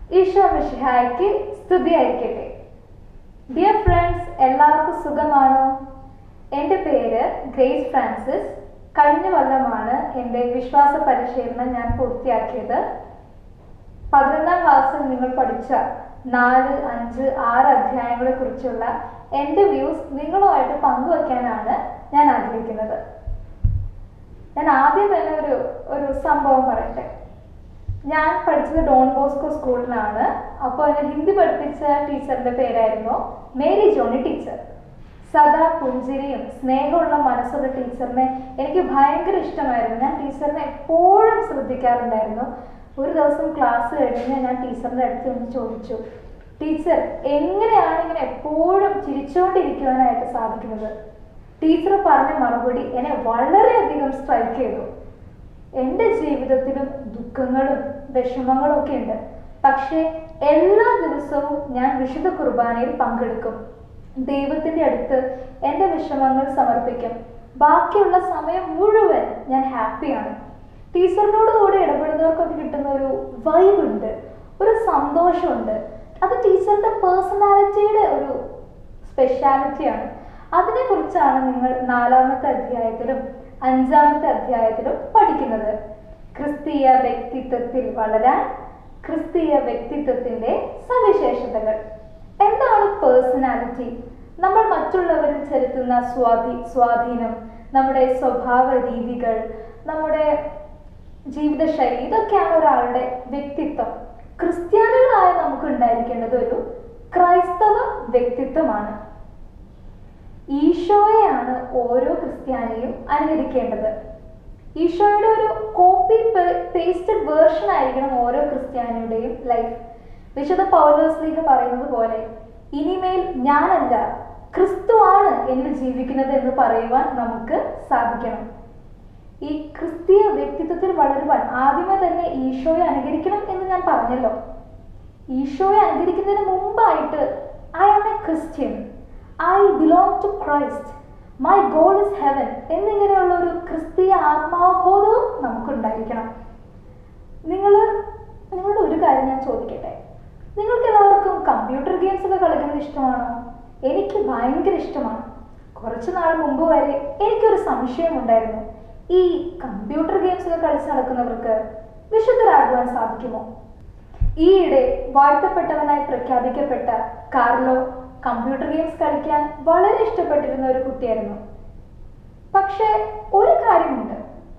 ഈശോ മിശിഹായ്ക്ക് സ്തുതിയായിരിക്കട്ടെ dear friends എല്ലാവർക്കും സുഖമാണോ എൻ്റെ പേര് ഗ്രേസ് ഫ്രാൻസിസ് കഴിഞ്ഞ കൊല്ലമാണ് എൻ്റെ വിശ്വാസ പരിശീലനം ഞാൻ പൂർത്തിയാക്കിയത് പതിനൊന്നാം ക്ലാസ്സിൽ നിങ്ങൾ പഠിച്ച നാല് അഞ്ച് ആറ് അധ്യായങ്ങളെ കുറിച്ചുള്ള എൻ്റെ വ്യൂസ് നിങ്ങളുമായിട്ട് പങ്കുവയ്ക്കാനാണ് ഞാൻ ആഗ്രഹിക്കുന്നത് ഞാൻ ആദ്യം തന്നെ ഒരു ഒരു സംഭവം പറയട്ടെ ഞാൻ പഠിച്ചത് ഡോൺ ബോസ്കോ സ്കൂളിലാണ് അപ്പോൾ എന്നെ ഹിന്ദി പഠിപ്പിച്ച ടീച്ചറിന്റെ പേരായിരുന്നു മേരി ജോണി ടീച്ചർ സദാ പുഞ്ചിരിയും സ്നേഹമുള്ള മനസ്സുള്ള ടീച്ചറിനെ എനിക്ക് ഭയങ്കര ഇഷ്ടമായിരുന്നു ഞാൻ ടീച്ചറിനെ എപ്പോഴും ശ്രദ്ധിക്കാറുണ്ടായിരുന്നു ഒരു ദിവസം ക്ലാസ് കഴിഞ്ഞ് ഞാൻ ടീച്ചറിന്റെ അടുത്ത് നിന്ന് ചോദിച്ചു ടീച്ചർ എങ്ങനെയാണ് ഇങ്ങനെ എപ്പോഴും ചിരിച്ചുകൊണ്ടിരിക്കുവാനായിട്ട് സാധിക്കുന്നത് ടീച്ചർ പറഞ്ഞ മറുപടി എന്നെ വളരെയധികം സ്ട്രൈക്ക് ചെയ്തു എൻ്റെ ജീവിതത്തിലും ദുഃഖങ്ങളും വിഷമങ്ങളും ഒക്കെ ഉണ്ട് പക്ഷേ എല്ലാ ദിവസവും ഞാൻ വിശുദ്ധ കുർബാനയിൽ പങ്കെടുക്കും ദൈവത്തിൻ്റെ അടുത്ത് എൻ്റെ വിഷമങ്ങൾ സമർപ്പിക്കും ബാക്കിയുള്ള സമയം മുഴുവൻ ഞാൻ ഹാപ്പിയാണ് ടീച്ചറിനോട് കൂടെ ഇടപെടുന്നവർക്കൊക്കെ കിട്ടുന്ന ഒരു വൈബ് ഉണ്ട് ഒരു സന്തോഷമുണ്ട് അത് ടീച്ചറിൻ്റെ പേഴ്സണാലിറ്റിയുടെ ഒരു സ്പെഷ്യാലിറ്റിയാണ് അതിനെക്കുറിച്ചാണ് നിങ്ങൾ നാലാമത്തെ അധ്യായത്തിലും അഞ്ചാമത്തെ അധ്യായത്തിലും പഠിക്കുന്നത് ക്രിസ്തീയ വ്യക്തിത്വത്തിൽ വളരാൻ ക്രിസ്തീയ വ്യക്തിത്വത്തിന്റെ സവിശേഷതകൾ എന്താണ് പേഴ്സണാലിറ്റി നമ്മൾ മറ്റുള്ളവരിൽ ചെലുത്തുന്ന സ്വാധീ സ്വാധീനം നമ്മുടെ സ്വഭാവ രീതികൾ നമ്മുടെ ജീവിതശൈലി ഇതൊക്കെയാണ് ഒരാളുടെ വ്യക്തിത്വം ക്രിസ്ത്യാനികളായ നമുക്ക് ഉണ്ടായിരിക്കേണ്ടത് ഒരു ക്രൈസ്തവ വ്യക്തിത്വമാണ് ഈശോയെയാണ് ഓരോ ക്രിസ്ത്യാനിയും അനുകരിക്കേണ്ടത് ഈശോയുടെ ഒരു കോപ്പി പേസ്റ്റഡ് വേർഷൻ ആയിരിക്കണം ഓരോ ക്രിസ്ത്യാനിയുടെയും ലൈഫ് വിശുദ്ധ പൗലോസ്ലീഹ പറയുന്നത് പോലെ ഇനിമേൽ ഞാനല്ല ക്രിസ്തുവാണ് എന്നിൽ ജീവിക്കുന്നത് എന്ന് പറയുവാൻ നമുക്ക് സാധിക്കണം ഈ ക്രിസ്തീയ വ്യക്തിത്വത്തിൽ വളരുവാൻ ആദ്യമേ തന്നെ ഈശോയെ അനുകരിക്കണം എന്ന് ഞാൻ പറഞ്ഞല്ലോ ഈശോയെ അനുകരിക്കുന്നതിന് മുമ്പായിട്ട് I am a Christian I belong to Christ my goal is heaven എന്നിങ്ങനെയുള്ള ഒരു ക്രിസ്തീയ ആത്മാവബോധവും നമുക്കുണ്ടായിരിക്കണം നിങ്ങൾ നിങ്ങളുടെ ഒരു കാര്യം ഞാൻ ചോദിക്കട്ടെ നിങ്ങൾക്ക് എല്ലാവർക്കും കമ്പ്യൂട്ടർ ഗെയിംസ് ഒക്കെ കളിക്കുന്നത് ഇഷ്ടമാണോ എനിക്ക് ഭയങ്കര ഇഷ്ടമാണ് കുറച്ച് നാൾ മുമ്പ് വരെ എനിക്കൊരു സംശയമുണ്ടായിരുന്നു ഈ കമ്പ്യൂട്ടർ ഗെയിംസ് ഒക്കെ കളിച്ച് നടക്കുന്നവർക്ക് വിശുദ്ധരാകുവാൻ സാധിക്കുമോ ഈയിടെ വാഴ്ത്തപ്പെട്ടവനായി പ്രഖ്യാപിക്കപ്പെട്ട കാർലോ കമ്പ്യൂട്ടർ ഗെയിംസ് കളിക്കാൻ വളരെ ഇഷ്ടപ്പെട്ടിരുന്ന ഒരു കുട്ടിയായിരുന്നു പക്ഷേ ഒരു കാര്യമുണ്ട്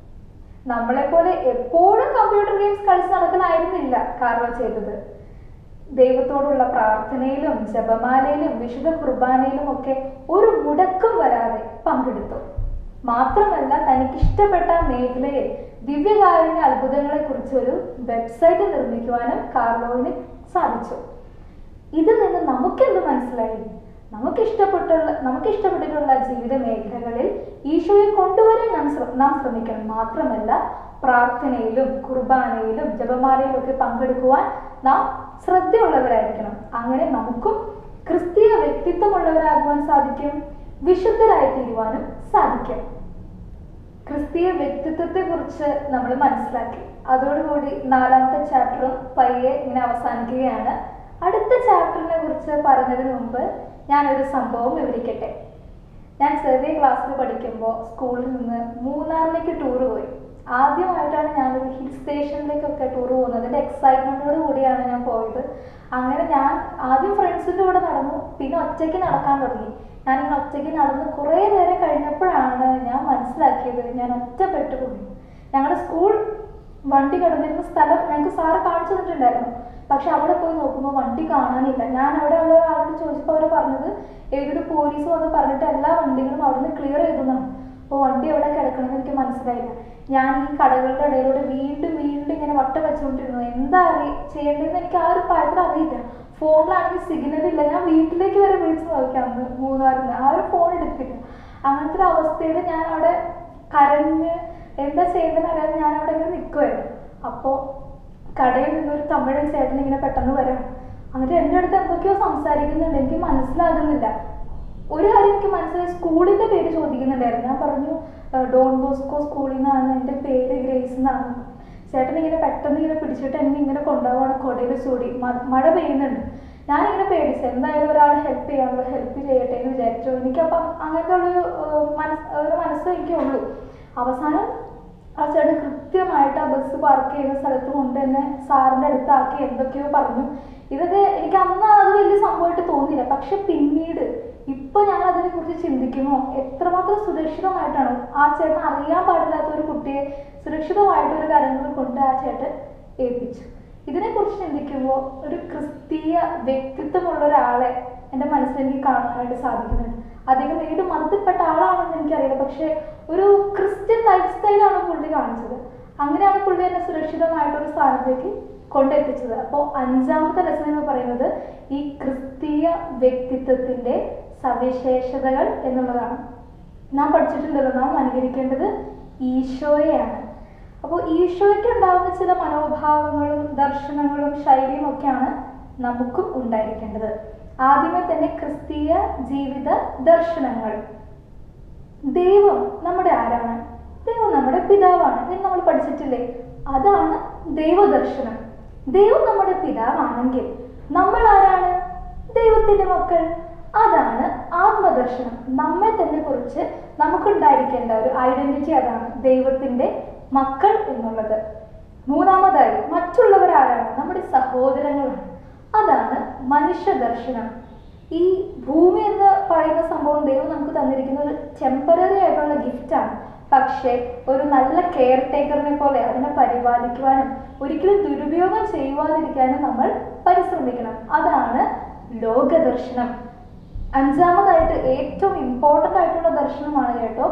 നമ്മളെ പോലെ എപ്പോഴും കമ്പ്യൂട്ടർ ഗെയിംസ് കളിച്ച് നടക്കലായിരുന്നില്ല കാർലോ ചെയ്തത് ദൈവത്തോടുള്ള പ്രാർത്ഥനയിലും ജപമാലയിലും വിശുദ്ധ കുർബാനയിലും ഒക്കെ ഒരു മുടക്കം വരാതെ പങ്കെടുത്തു മാത്രമല്ല തനിക്ക് ഇഷ്ടപ്പെട്ട മേഖലയിൽ ദിവ്യകാരുണ്യ അത്ഭുതങ്ങളെ കുറിച്ച് ഒരു വെബ്സൈറ്റ് നിർമ്മിക്കുവാനും കാർലോവിന് സാധിച്ചു ഇതിൽ നിന്ന് നമുക്കെന്ത് മനസ്സിലായി നമുക്ക് ഇഷ്ടപ്പെട്ടുള്ള നമുക്ക് ഇഷ്ടപ്പെട്ടിട്ടുള്ള ജീവിത മേഖലകളിൽ ഈശോയെ കൊണ്ടുവരാൻ നാം നാം ശ്രമിക്കണം മാത്രമല്ല പ്രാർത്ഥനയിലും കുർബാനയിലും ജപമാലയിലും ഒക്കെ പങ്കെടുക്കുവാൻ നാം ശ്രദ്ധയുള്ളവരായിരിക്കണം അങ്ങനെ നമുക്കും ക്രിസ്തീയ വ്യക്തിത്വമുള്ളവരാകുവാൻ സാധിക്കും വിശുദ്ധരായി തീരുവാനും സാധിക്കും ക്രിസ്തീയ വ്യക്തിത്വത്തെ കുറിച്ച് നമ്മൾ മനസ്സിലാക്കി അതോടുകൂടി നാലാമത്തെ ചാപ്റ്ററും പയ്യെ ഇങ്ങനെ അവസാനിക്കുകയാണ് അടുത്ത ചാപ്റ്ററിനെ കുറിച്ച് പറയുന്നതിന് മുമ്പ് ഞാനൊരു സംഭവം വിവരിക്കട്ടെ ഞാൻ ചെറിയ ക്ലാസ്സിൽ പഠിക്കുമ്പോൾ സ്കൂളിൽ നിന്ന് മൂന്നാറിലേക്ക് ടൂർ പോയി ആദ്യമായിട്ടാണ് ഞാനൊരു ഹിൽ സ്റ്റേഷനിലേക്കൊക്കെ ടൂർ പോകുന്നതിൻ്റെ എക്സൈറ്റ്മെൻറ്റോട് കൂടിയാണ് ഞാൻ പോയത് അങ്ങനെ ഞാൻ ആദ്യം ഫ്രണ്ട്സിൻ്റെ കൂടെ നടന്നു പിന്നെ ഒറ്റയ്ക്ക് നടക്കാൻ തുടങ്ങി ഞാനിങ്ങനെ ഒറ്റയ്ക്ക് നടന്ന് കുറേ നേരം കഴിഞ്ഞപ്പോഴാണ് ഞാൻ മനസ്സിലാക്കിയത് ഞാൻ ഒറ്റപ്പെട്ടു പോയി ഞങ്ങളുടെ സ്കൂൾ വണ്ടി കിടന്നിരുന്ന സ്ഥലം ഞങ്ങൾക്ക് സാറ് കാണിച്ചു തന്നിട്ടുണ്ടായിരുന്നു പക്ഷെ അവിടെ പോയി നോക്കുമ്പോൾ വണ്ടി കാണാനില്ല ഞാൻ അവിടെ ഉള്ള ഒരാളോട് ചോദിച്ചപ്പോൾ അവർ പറഞ്ഞത് ഏതൊരു പോലീസ് വന്ന് പറഞ്ഞിട്ട് എല്ലാ വണ്ടികളും അവിടെ നിന്ന് ക്ലിയർ ചെയ്തെന്നാണ് അപ്പോൾ വണ്ടി എവിടെ കിടക്കണമെന്ന് എനിക്ക് മനസ്സിലായില്ല ഞാൻ ഈ കടകളുടെ ഇടയിലൂടെ വീണ്ടും വീണ്ടും ഇങ്ങനെ വട്ടം വെച്ചുകൊണ്ടിരുന്നു എന്താ അറി ചെയ്യേണ്ടതെന്ന് എനിക്ക് ആ ഒരു പ്രായത്തിൽ അറിയില്ല ഫോണിലാണെങ്കിൽ സിഗ്നൽ ഇല്ല ഞാൻ വീട്ടിലേക്ക് വരെ വിളിച്ച് നോക്കി അന്ന് മൂന്നാറിന് ആ ഒരു ഫോൺ എടുത്തില്ല അങ്ങനത്തെ ഒരു അവസ്ഥയിൽ ഞാൻ അവിടെ കരഞ്ഞ് എന്താ ചെയ്യേണ്ടതെന്ന് അറിയാതെ ഞാൻ അവിടെ ഇങ്ങനെ നിൽക്കുമായിരുന്നു അപ്പോൾ കടയിൽ നിന്നൊരു തമിഴൻ ചേട്ടൻ ഇങ്ങനെ പെട്ടെന്ന് വരാം എന്നിട്ട് എൻ്റെ അടുത്ത് എന്തൊക്കെയോ സംസാരിക്കുന്നുണ്ട് എനിക്ക് മനസ്സിലാകുന്നില്ല ഒരു കാര്യം എനിക്ക് മനസ്സിലായി സ്കൂളിൻ്റെ പേര് ചോദിക്കുന്നുണ്ടായിരുന്നു ഞാൻ പറഞ്ഞു "ഏഹ്, ഡോൺ ബോസ്കോ സ്കൂളിൽ നിന്നാണ് എൻ്റെ പേര് ഗ്രേസ് എന്നാണ് ചേട്ടൻ ഇങ്ങനെ പെട്ടെന്ന് ഇങ്ങനെ പിടിച്ചിട്ട് എന്നെ ഇങ്ങനെ കൊണ്ടുപോകണം കൊടയിൽ ചൂടി മ- മഴ പെയ്യുന്നുണ്ട് ഞാനിങ്ങനെ പേടിച്ചു എന്തായാലും ഒരാൾ ഹെൽപ്പ് ചെയ്യാനുള്ള ഹെൽപ്പ് ചെയ്യട്ടെ എന്ന് വിചാരിച്ചു എനിക്കപ്പം അങ്ങനത്തെ ഒരു ഏഹ്, മനസ്സ് ഒരു മനസ്സ് എനിക്കുള്ളൂ അവസാനം ആ ചേട്ടൻ കൃത്യമായിട്ട് ആ ബസ് പാർക്ക് ചെയ്യുന്ന സ്ഥലത്ത് കൊണ്ട് തന്നെ സാറിൻ്റെ അടുത്താക്കി എന്തൊക്കെയോ പറഞ്ഞു ഇതൊക്കെ എനിക്ക് അന്ന് അത് വലിയ സംഭവമായിട്ട് തോന്നിയില്ല പക്ഷെ പിന്നീട് ഇപ്പൊ ഞാൻ അതിനെ കുറിച്ച് ചിന്തിക്കുമ്പോൾ എത്രമാത്രം സുരക്ഷിതമായിട്ടാണ് ആ ചേട്ടൻ അറിയാൻ പാടില്ലാത്ത ഒരു കുട്ടിയെ സുരക്ഷിതമായിട്ട് ഒരു കാര്യങ്ങൾ കൊണ്ട് ആ ചേട്ടൻ ഏൽപ്പിച്ചു ഇതിനെക്കുറിച്ച് ചിന്തിക്കുമ്പോൾ ഒരു ക്രിസ്തീയ വ്യക്തിത്വമുള്ള ഒരാളെ എൻ്റെ മനസ്സിൽ എനിക്ക് കാണാനായിട്ട് സാധിക്കുന്നുണ്ട് അദ്ദേഹം ഏത് മതത്തിൽപ്പെട്ട ആളാണെന്ന് എനിക്കറിയില്ല പക്ഷേ ഒരു ക്രിസ്ത്യൻ ലൈഫ് സ്റ്റൈലാണ് പുള്ളി കാണിച്ചത് അങ്ങനെയാണ് പുള്ളി എന്നെ സുരക്ഷിതമായിട്ടൊരു സ്ഥാനത്തേക്ക് കൊണ്ടെത്തിച്ചത് അപ്പോൾ അഞ്ചാമത്തെ ലെസൺ എന്ന് പറയുന്നത് ഈ ക്രിസ്തീയ വ്യക്തിത്വത്തിന്റെ സവിശേഷതകൾ എന്നുള്ളതാണ് നാം പഠിച്ചിട്ടുണ്ടല്ലോ നാം അനുകരിക്കേണ്ടത് ഈശോയെയാണ് അപ്പോൾ ഈശോയ്ക്ക് ഉണ്ടാകുന്ന ചില മനോഭാവങ്ങളും ദർശനങ്ങളും ശൈലിയും ഒക്കെയാണ് നമുക്കും ഉണ്ടായിരിക്കേണ്ടത് ആദ്യമേ തന്നെ ക്രിസ്തീയ ജീവിത ദർശനങ്ങൾ ദൈവം നമ്മുടെ ആരാണ് ദൈവം നമ്മുടെ പിതാവാണ് ഇത് നമ്മൾ പഠിച്ചിട്ടില്ലേ അതാണ് ദൈവദർശനം ദൈവം നമ്മുടെ പിതാവാണെങ്കിൽ നമ്മൾ ആരാണ് ദൈവത്തിന്റെ മക്കൾ അതാണ് ആത്മദർശനം നമ്മെ തന്നെ കുറിച്ച് നമുക്കുണ്ടായിരിക്കേണ്ട ഒരു ഐഡന്റിറ്റി അതാണ് ദൈവത്തിന്റെ മക്കൾ എന്നുള്ളത് മൂന്നാമതായി മറ്റുള്ളവർ ആരാണ് നമ്മുടെ സഹോദരങ്ങളാണ് അതാണ് മനുഷ്യ ദർശനം ഈ ഭൂമി എന്ന് പറയുന്ന സംഭവം ദൈവം നമുക്ക് തന്നിരിക്കുന്ന ഒരു ടെമ്പററി ആയിട്ടുള്ള ഗിഫ്റ്റാണ് പക്ഷേ ഒരു നല്ല കെയർ ടേക്കറിനെ പോലെ അതിനെ പരിപാലിക്കുവാനും ഒരിക്കലും ദുരുപയോഗം ചെയ്യുവാതിരിക്കാനും നമ്മൾ പരിശ്രമിക്കണം അതാണ് ലോകദർശനം അഞ്ചാമതായിട്ട് ഏറ്റവും ഇമ്പോർട്ടൻ്റ് ആയിട്ടുള്ള ദർശനമാണ് കേട്ടോ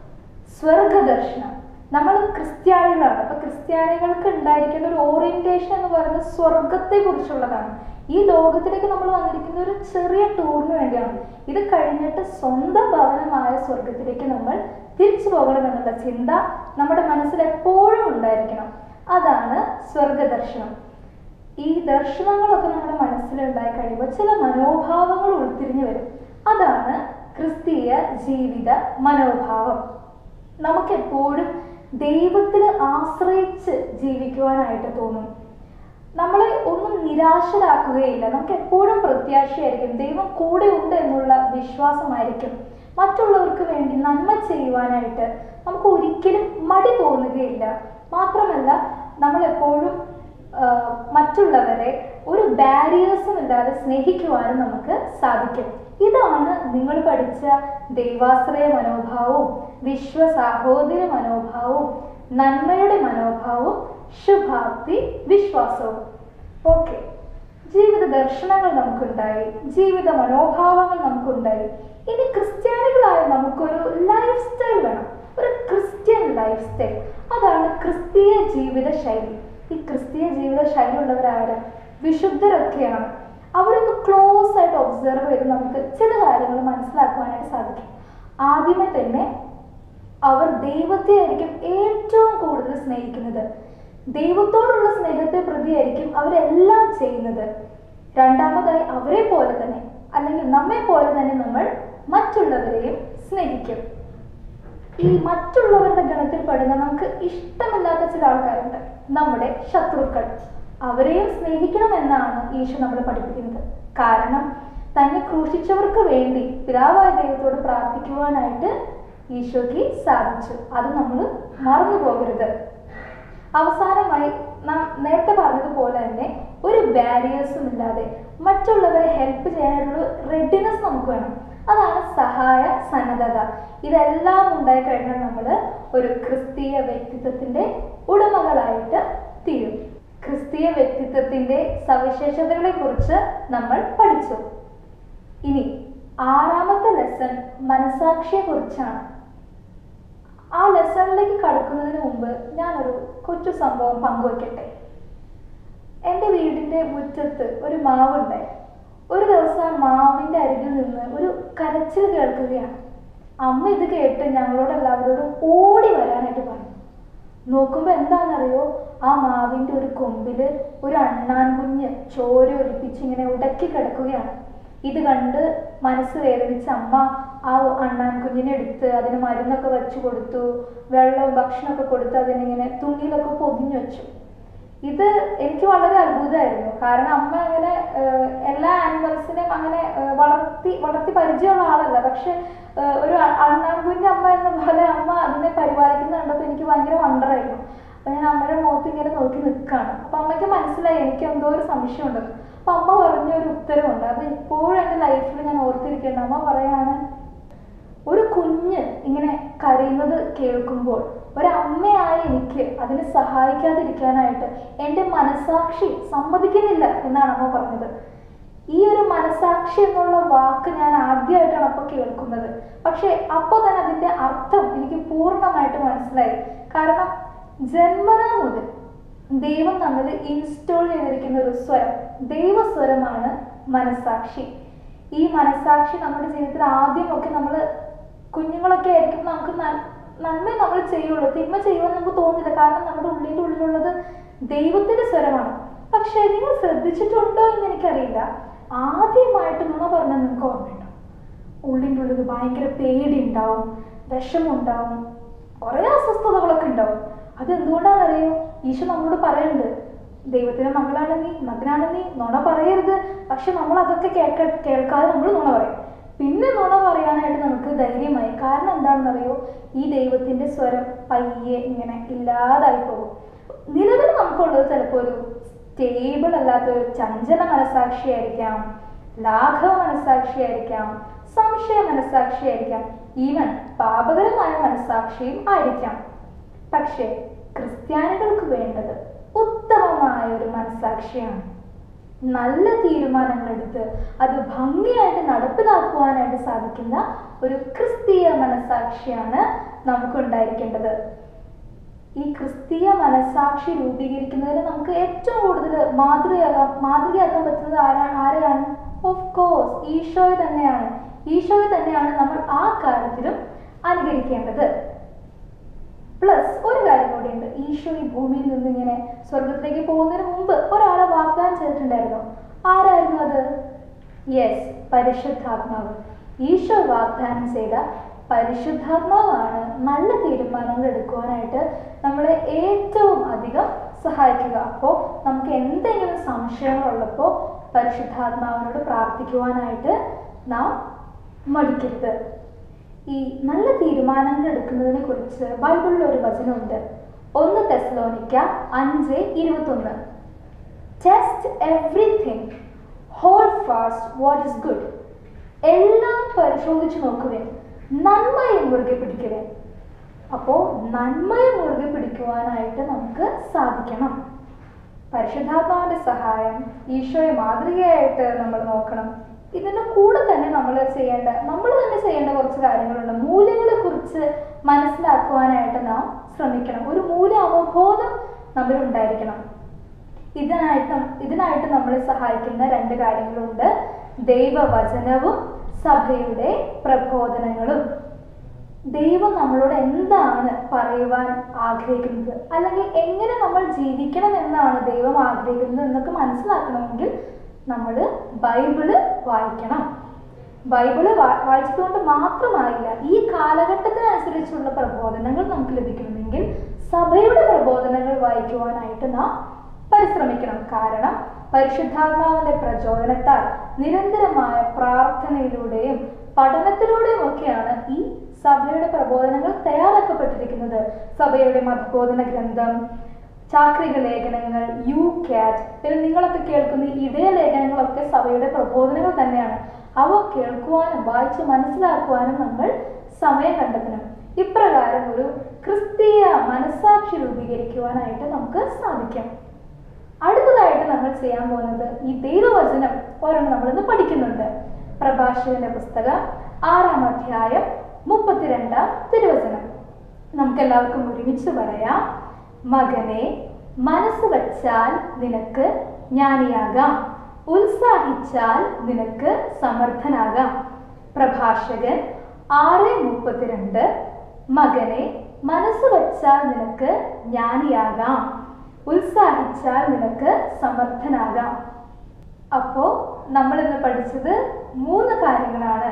സ്വർഗദർശനം നമ്മൾ ക്രിസ്ത്യാനികളാണ് അപ്പൊ ക്രിസ്ത്യാനികൾക്ക് ഉണ്ടായിരിക്കേണ്ട ഒരു ഓറിയന്റേഷൻ എന്ന് പറയുന്നത് സ്വർഗത്തെ കുറിച്ചുള്ളതാണ് ഈ ലോകത്തിലേക്ക് നമ്മൾ വന്നിരിക്കുന്ന ഒരു ചെറിയ ടൂറിന് വേണ്ടിയാണ് ഇത് കഴിഞ്ഞിട്ട് സ്വന്തം ഭവനമായ സ്വർഗത്തിലേക്ക് നമ്മൾ തിരിച്ചു പോകണം എന്നുള്ള ചിന്ത നമ്മുടെ മനസ്സിൽ എപ്പോഴും ഉണ്ടായിരിക്കണം അതാണ് സ്വർഗദർശനം ഈ ദർശനങ്ങളൊക്കെ നമ്മുടെ മനസ്സിൽ ഉണ്ടായി കഴിയുമ്പോൾ ചില മനോഭാവങ്ങൾ ഉൾത്തിരിഞ്ഞു വരും അതാണ് ക്രിസ്തീയ ജീവിത മനോഭാവം നമുക്കെപ്പോഴും ദൈവത്തിൽ ആശ്രയിച്ച് ജീവിക്കുവാനായിട്ട് തോന്നും നമ്മളെ ഒന്നും നിരാശരാക്കുകയില്ല നമുക്ക് എപ്പോഴും പ്രത്യാശയായിരിക്കും ദൈവം കൂടെ ഉണ്ട് എന്നുള്ള വിശ്വാസമായിരിക്കും മറ്റുള്ളവർക്ക് വേണ്ടി നന്മ ചെയ്യുവാനായിട്ട് നമുക്ക് ഒരിക്കലും മടി തോന്നുകയില്ല മാത്രമല്ല നമ്മൾ എപ്പോഴും ആഹ് മറ്റുള്ളവരെ ഒരു ബാരിയേഴ്സും ഇല്ലാതെ സ്നേഹിക്കുവാനും നമുക്ക് സാധിക്കും ഇതാണ് നിങ്ങൾ പഠിച്ച ദൈവാശ്രയ മനോഭാവവും വിശ്വ സാഹോദര്യ മനോഭാവവും നന്മയുടെ മനോഭാവവും ശുഭാപ്തി വിശ്വാസവും ഓക്കെ ജീവിത ദർശനങ്ങൾ നമുക്കുണ്ടായി ജീവിത മനോഭാവങ്ങൾ നമുക്കുണ്ടായി ഇനി ക്രിസ്ത്യാനികളായ നമുക്കൊരു ലൈഫ് സ്റ്റൈൽ വേണം ഒരു ക്രിസ്ത്യൻ ലൈഫ് സ്റ്റൈൽ അതാണ് ക്രിസ്തീയ ജീവിത ശൈലി ഈ ക്രിസ്തീയ ജീവിത ശൈലി ഉള്ളവരാരാ വിശുദ്ധരൊക്കെയാണ് അവരൊന്ന് ക്ലോസ് ആയിട്ട് ഒബ്സർവ് ചെയ്ത് നമുക്ക് ചില കാര്യങ്ങൾ മനസ്സിലാക്കുവാനായിട്ട് സാധിക്കും ആദ്യമേ തന്നെ അവർ ദൈവത്തെ ആയിരിക്കും ഏറ്റവും കൂടുതൽ സ്നേഹിക്കുന്നത് ദൈവത്തോടുള്ള സ്നേഹത്തെ പ്രതിയായിരിക്കും അവരെല്ലാം ചെയ്യുന്നത് രണ്ടാമതായി അവരെ പോലെ തന്നെ അല്ലെങ്കിൽ നമ്മെ പോലെ തന്നെ നമ്മൾ മറ്റുള്ളവരെയും സ്നേഹിക്കും ഈ മറ്റുള്ളവരുടെ ഗണത്തിൽ പെടുന്ന നമുക്ക് ഇഷ്ടമില്ലാത്ത ചില ആൾക്കാരുണ്ട് നമ്മുടെ ശത്രുക്കൾ അവരെയും സ്നേഹിക്കണമെന്നാണ് ഈശോ നമ്മളെ പഠിപ്പിക്കുന്നത് കാരണം തന്നെ ക്രൂശിച്ചവർക്ക് വേണ്ടി പിതാവായ ദൈവത്തോട് പ്രാർത്ഥിക്കുവാനായിട്ട് ഈശോയ്ക്ക് സാധിച്ചു അത് നമ്മൾ മറന്നു പോകരുത് അവസാനമായി നാം നേരത്തെ പറഞ്ഞതുപോലെ തന്നെ ഒരു ബാരിയേഴ്സും ഇല്ലാതെ മറ്റുള്ളവരെ ഹെൽപ്പ് ചെയ്യാനുള്ള റെഡിനെസ് നമുക്ക് വേണം അതാണ് സഹായ സന്നദ്ധത ഇതെല്ലാം ഉണ്ടായി കഴിഞ്ഞാൽ നമ്മൾ ഒരു ക്രിസ്തീയ വ്യക്തിത്വത്തിന്റെ ഉടമകളായിട്ട് തീരും ക്രിസ്തീയ വ്യക്തിത്വത്തിന്റെ സവിശേഷതകളെ കുറിച്ച് നമ്മൾ പഠിച്ചു ഇനി ആറാമത്തെ ലെസൺ മനസാക്ഷിയെ കുറിച്ചാണ് ആ ലെസണിലേക്ക് കടക്കുന്നതിന് മുമ്പ് ഞാനൊരു കൊച്ചു സംഭവം പങ്കുവയ്ക്കട്ടെ എൻ്റെ വീടിൻ്റെ മുറ്റത്ത് ഒരു മാവുണ്ടായി ഒരു ദിവസം ആ മാവിൻ്റെ അരികിൽ നിന്ന് ഒരു കരച്ചിൽ കേൾക്കുകയാണ് അമ്മ ഇത് കേട്ട് ഞങ്ങളോട് എല്ലാവരോടും ഓടി വരാനായിട്ട് പറഞ്ഞു നോക്കുമ്പോൾ എന്താണെന്നറിയോ ആ മാവിൻ്റെ ഒരു കൊമ്പില് ഒരു അണ്ണാൻ കുഞ്ഞ് ചോര ഒലിപ്പിച്ച് ഇങ്ങനെ ഉടക്കി കിടക്കുകയാണ് ഇത് കണ്ട് മനസ്സ് വേദനിച്ച അമ്മ ആ അണ്ണാൻ കുഞ്ഞിനെ എടുത്ത് അതിന് മരുന്നൊക്കെ വെച്ച് കൊടുത്തു വെള്ളവും ഭക്ഷണമൊക്കെ കൊടുത്ത് അതിനിങ്ങനെ തുണിയിലൊക്കെ പൊതിഞ്ഞു വെച്ചു ഇത് എനിക്ക് വളരെ അത്ഭുതമായിരുന്നു കാരണം അമ്മ അങ്ങനെ ഏഹ്, എല്ലാ ആനിമൽസിനെയും അങ്ങനെ ഏഹ്, വളർത്തി വളർത്തി പരിചയമുള്ള ആളല്ല പക്ഷെ ഏഹ്, ഒരു അ- അണ്ണാൻകുഞ്ഞിന്റെ അമ്മ എന്ന പോലെ അമ്മ അതിനെ പരിപാലിക്കുന്നത് കണ്ടപ്പോൾ എനിക്ക് ഭയങ്കര വണ്ടറായിരുന്നു അപ്പൊ ഞാൻ അമ്മയുടെ മുഖത്ത് ഇങ്ങനെ നോക്കി നിൽക്കുകയാണ് അപ്പൊ അമ്മയ്ക്ക് മനസ്സിലായി എനിക്ക് എന്തോ ഒരു സംശയമുണ്ട് അപ്പൊ അമ്മ പറഞ്ഞ ഒരു ഉത്തരവുണ്ട് അത് ഇപ്പോഴും എൻ്റെ ലൈഫിൽ ഞാൻ ഓർത്തിരിക്കേണ്ട അമ്മ പറയാണ് ഒരു കുഞ്ഞ് ഇങ്ങനെ കരയുന്നത് കേൾക്കുമ്പോൾ ഒരമ്മയായ എനിക്ക് അതിനെ സഹായിക്കാതിരിക്കാനായിട്ട് എൻ്റെ മനസാക്ഷി സമ്മതിക്കുന്നില്ല എന്നാണ് അമ്മ പറഞ്ഞത് ഈ ഒരു മനസാക്ഷി എന്നുള്ള വാക്ക് ഞാൻ ആദ്യമായിട്ടാണ് അപ്പോൾ കേൾക്കുന്നത് പക്ഷേ അപ്പോൾ തന്നെ അതിൻ്റെ അർത്ഥം എനിക്ക് പൂർണ്ണമായിട്ട് മനസ്സിലായി കാരണം ജന്മനാ മുതൽ ദൈവം തന്നത് ഇൻസ്റ്റോൾ ചെയ്തിരിക്കുന്ന ഒരു സ്വരം ദൈവസ്വരമാണ് മനസാക്ഷി ഈ മനസാക്ഷി നമ്മുടെ ജീവിതത്തിൽ ആദ്യമൊക്കെ നമ്മൾ കുഞ്ഞുങ്ങളൊക്കെ ആയിരിക്കും നമുക്ക് ന- നന്മ നമ്മൾ ചെയ്യുള്ളൂ തിന്മ ചെയ്യുമെന്ന് നമുക്ക് തോന്നില്ല കാരണം നമ്മുടെ ഉള്ളിൻ്റെ ഉള്ളിലുള്ളത് ദൈവത്തിന്റെ സ്വരമാണ് പക്ഷേ നിങ്ങൾ ശ്രദ്ധിച്ചിട്ടുണ്ടോ എന്ന് എനിക്കറിയില്ല ആദ്യമായിട്ട് നുണ പറഞ്ഞാൽ നിങ്ങൾക്ക് ഓർമ്മയുണ്ടോ ഉള്ളിൻ്റെ ഉള്ളിൽ ഭയങ്കര പേടി ഉണ്ടാവും വിഷമുണ്ടാവും കുറേ അസ്വസ്ഥതകളൊക്കെ ഉണ്ടാവും അതെന്തുകൊണ്ടാണെന്നറിയോ ഈശോ നമ്മളോട് പറയുന്നുണ്ട് ദൈവത്തിന്റെ മകളാണ് നീ മകനാണ് നീ നുണ പറയരുത് പക്ഷെ നമ്മൾ അതൊക്കെ കേൾക്ക കേൾക്കാതെ നമ്മൾ നുണ പറയും പിന്നെ നുണ പറയാനായിട്ട് നമുക്ക് ധൈര്യമായി കാരണം എന്താണെന്നറിയോ ഈ ദൈവത്തിന്റെ സ്വരം പയ്യെ ഇങ്ങനെ ഇല്ലാതായി പോകും നിലവിൽ നമുക്കുള്ളത് ചിലപ്പോൾ ഒരു സ്റ്റേബിൾ അല്ലാത്ത ഒരു ചഞ്ചല മനസാക്ഷിയായിരിക്കാം ലാഘവ മനസാക്ഷിയായിരിക്കാം സംശയ മനസാക്ഷിയായിരിക്കാം ഈവൻ പാപകരമായ മനസാക്ഷിയും ആയിരിക്കാം പക്ഷേ ക്രിസ്ത്യാനികൾക്ക് വേണ്ടത് ഉത്തമമായ ഒരു മനസാക്ഷിയാണ് നല്ല തീരുമാനങ്ങൾ എടുത്ത് അത് ഭംഗിയായിട്ട് നടപ്പിലാക്കുവാനായിട്ട് സാധിക്കുന്ന ഒരു ക്രിസ്തീയ മനസാക്ഷിയാണ് നമുക്കുണ്ടായിരിക്കേണ്ടത് ഈ ക്രിസ്തീയ മനസാക്ഷി രൂപീകരിക്കുന്നതിന് നമുക്ക് ഏറ്റവും കൂടുതൽ മാതൃകയാകാൻ മാതൃകയാക്കാൻ പറ്റുന്നത് ആരാ ആരെയാണ് ഓഫ് കോഴ്സ് ഈശോയെ തന്നെയാണ് ഈശോയെ തന്നെയാണ് നമ്മൾ ആ കാര്യത്തിലും അനുകരിക്കേണ്ടത് പ്ലസ് ഒരു കാര്യം കൂടിയുണ്ട് ഈശോ ഈ ഭൂമിയിൽ നിന്ന് ഇങ്ങനെ സ്വർഗത്തിലേക്ക് പോകുന്നതിന് മുമ്പ് ഒരാളെ വാഗ്ദാനം ചെയ്തിട്ടുണ്ടായിരുന്നു ആരായിരുന്നു അത് യെസ് പരിശുദ്ധാത്മാവ് ഈശോ വാഗ്ദാനം ചെയ്ത പരിശുദ്ധാത്മാവാണ് നല്ല തീരുമാനങ്ങൾ എടുക്കുവാനായിട്ട് നമ്മളെ ഏറ്റവും അധികം സഹായിക്കുക അപ്പോൾ നമുക്ക് എന്തെങ്കിലും സംശയങ്ങളുള്ളപ്പോൾ പരിശുദ്ധാത്മാവിനോട് പ്രാർത്ഥിക്കുവാനായിട്ട് നാം മടിക്കരുത് ഈ നല്ല തീരുമാനങ്ങൾ എടുക്കുന്നതിനെ കുറിച്ച് ബൈബിളിൽ ഒരു വചനമുണ്ട് ഒന്ന് തെസ്ലോനിക്ക അഞ്ച് ഇരുപത്തൊന്ന് test everything hold fast what is good എല്ലാം പരിശോധിച്ച് നോക്കുവിൻ നന്മയെ മുറുകെ പിടിക്കുവിൻ അപ്പോൾ നന്മയെ മുറുകെ പിടിക്കുവാനായിട്ട് നമുക്ക് സാധിക്കണം പരിശുദ്ധാത്മാവിന്റെ സഹായം ഈശോയെ മാതൃകയായിട്ട് നമ്മൾ നോക്കണം ഇതിന്റെ കൂടെ തന്നെ നമ്മൾ ചെയ്യേണ്ട നമ്മൾ തന്നെ ചെയ്യേണ്ട കുറച്ച് കാര്യങ്ങളുണ്ട് മൂല്യങ്ങളെ കുറിച്ച് മനസ്സിലാക്കുവാനായിട്ട് നാം ശ്രമിക്കണം ഒരു മൂല്യ അവബോധം നമ്മൾ ഉണ്ടായിരിക്കണം ഇതിനായിട്ട് ഇതിനായിട്ട് നമ്മളെ സഹായിക്കുന്ന രണ്ട് കാര്യങ്ങളുണ്ട് ദൈവവചനവും സഭയുടെ പ്രബോധനങ്ങളും ദൈവം നമ്മളോട് എന്താണ് പറയുവാൻ ആഗ്രഹിക്കുന്നത് അല്ലെങ്കിൽ എങ്ങനെ നമ്മൾ ജീവിക്കണം എന്നാണ് ദൈവം ആഗ്രഹിക്കുന്നത് എന്നൊക്കെ മനസ്സിലാക്കണമെങ്കിൽ നമ്മൾ ബൈബിള് വായിക്കണം ബൈബിള് വാ- വായിച്ചതുകൊണ്ട് മാത്രമായില്ല ഈ കാലഘട്ടത്തിനനുസരിച്ചുള്ള പ്രബോധനങ്ങൾ നമുക്ക് ലഭിക്കണമെങ്കിൽ സഭയുടെ പ്രബോധനങ്ങൾ വായിക്കുവാനായിട്ട് നാം പരിശ്രമിക്കണം കാരണം പരിശുദ്ധാത്മാവിന്റെ പ്രചോദനത്താൽ നിരന്തരമായ പ്രാർത്ഥനയിലൂടെയും പഠനത്തിലൂടെയും ഒക്കെയാണ് ഈ സഭയുടെ പ്രബോധനങ്ങൾ തയ്യാറാക്കപ്പെട്ടിരിക്കുന്നത് സഭയുടെ മതബോധന ഗ്രന്ഥം ചാക്രിക ലേഖനങ്ങൾ യു കാറ്റ് പിന്നെ നിങ്ങളൊക്കെ കേൾക്കുന്ന ഈ ഇതേ ലേഖനങ്ങളൊക്കെ സഭയുടെ പ്രബോധനങ്ങൾ തന്നെയാണ് അവ കേൾക്കുവാനും വായിച്ച് മനസ്സിലാക്കുവാനും നമ്മൾ സമയം കണ്ടെത്തണം ഇപ്രകാരം ഒരു ക്രിസ്തീയ മനസാക്ഷി രൂപീകരിക്കുവാനായിട്ട് നമുക്ക് സാധിക്കും അടുത്തതായിട്ട് നമ്മൾ ചെയ്യാൻ പോകുന്നത് ഈ ദൈവവചനം ഒരെണ്ണം നമ്മളിന്ന് പഠിക്കുന്നുണ്ട് പ്രഭാഷകന്റെ പുസ്തകം ആറാം അധ്യായം മുപ്പത്തിരണ്ടാം തിരുവചനം നമുക്ക് എല്ലാവർക്കും ഒരുമിച്ച് പറയാം മകനെ മനസ്സ് വച്ചാൽ നിനക്ക് ജ്ഞാനിയാകാം ഉത്സാഹിച്ചാൽ നിനക്ക് സമർത്ഥനാകാം പ്രഭാഷകൻ ആറ് മുപ്പത്തിരണ്ട് മകനെ മനസ്സ് വച്ചാൽ നിനക്ക് ജ്ഞാനിയാകാം ഉത്സാഹിച്ചാൽ നിനക്ക് സമർത്ഥനാകാം അപ്പോൾ നമ്മൾ ഇന്ന് പഠിച്ചത് മൂന്ന് കാര്യങ്ങളാണ്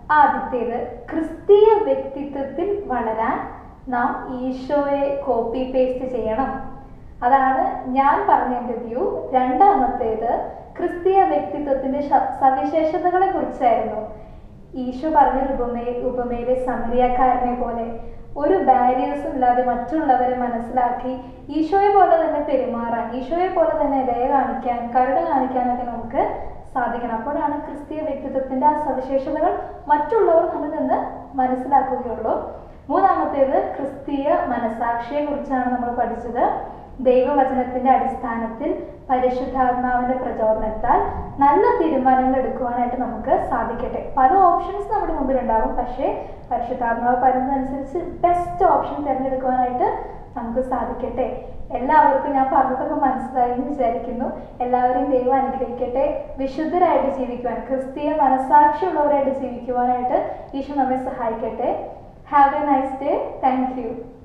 ആദ്യത്തേത് ക്രിസ്തീയ വ്യക്തിത്വത്തിൽ വളരാൻ നാം ഈശോയെ കോപ്പി പേസ്റ്റ് ചെയ്യണം അതാണ് ഞാൻ പറഞ്ഞ എൻ്റെ വ്യൂ രണ്ടാമത്തേത് ക്രിസ്തീയ വ്യക്തിത്വത്തിന്റെ ശ- സവിശേഷതകളെ കുറിച്ചായിരുന്നു ഈശോ പറഞ്ഞൊരു ഉപമേ ഉപമയിലെ സമരിയക്കാരനെ പോലെ ഒരു ബാരിയേഴ്സും ഇല്ലാതെ മറ്റുള്ളവരെ മനസ്സിലാക്കി ഈശോയെ പോലെ തന്നെ പെരുമാറാൻ ഈശോയെ പോലെ തന്നെ ദയ കാണിക്കാൻ കരുണ കാണിക്കാനൊക്കെ നമുക്ക് സാധിക്കണം അപ്പോഴാണ് ക്രിസ്തീയ വ്യക്തിത്വത്തിന്റെ ആ സവിശേഷതകൾ മറ്റുള്ളവർ നമ്മിൽ നിന്ന് മനസ്സിലാക്കുകയുള്ളൂ മൂന്നാമത്തേത് ക്രിസ്തീയ മനസാക്ഷിയെ കുറിച്ചാണ് നമ്മൾ പഠിച്ചത് ദൈവവചനത്തിന്റെ അടിസ്ഥാനത്തിൽ പരിശുദ്ധാത്മാവിന്റെ പ്രചോദനത്താൽ നല്ല തീരുമാനങ്ങൾ എടുക്കുവാനായിട്ട് നമുക്ക് സാധിക്കട്ടെ പല ഓപ്ഷൻസ് നമ്മുടെ മുമ്പിൽ ഉണ്ടാകും പക്ഷേ പരിശുദ്ധാത്മാവ് പറയുന്നതനുസരിച്ച് ബെസ്റ്റ് ഓപ്ഷൻ തിരഞ്ഞെടുക്കുവാനായിട്ട് നമുക്ക് സാധിക്കട്ടെ എല്ലാവർക്കും ഞാൻ പറഞ്ഞതൊക്കെ മനസ്സിലായി എന്ന് വിചാരിക്കുന്നു എല്ലാവരെയും ദൈവം അനുഗ്രഹിക്കട്ടെ വിശുദ്ധരായിട്ട് ജീവിക്കുവാൻ ക്രിസ്തീയ മനസാക്ഷിയുള്ളവരായിട്ട് ജീവിക്കുവാനായിട്ട് ഈശോ നമ്മെ സഹായിക്കട്ടെ have a nice day thank U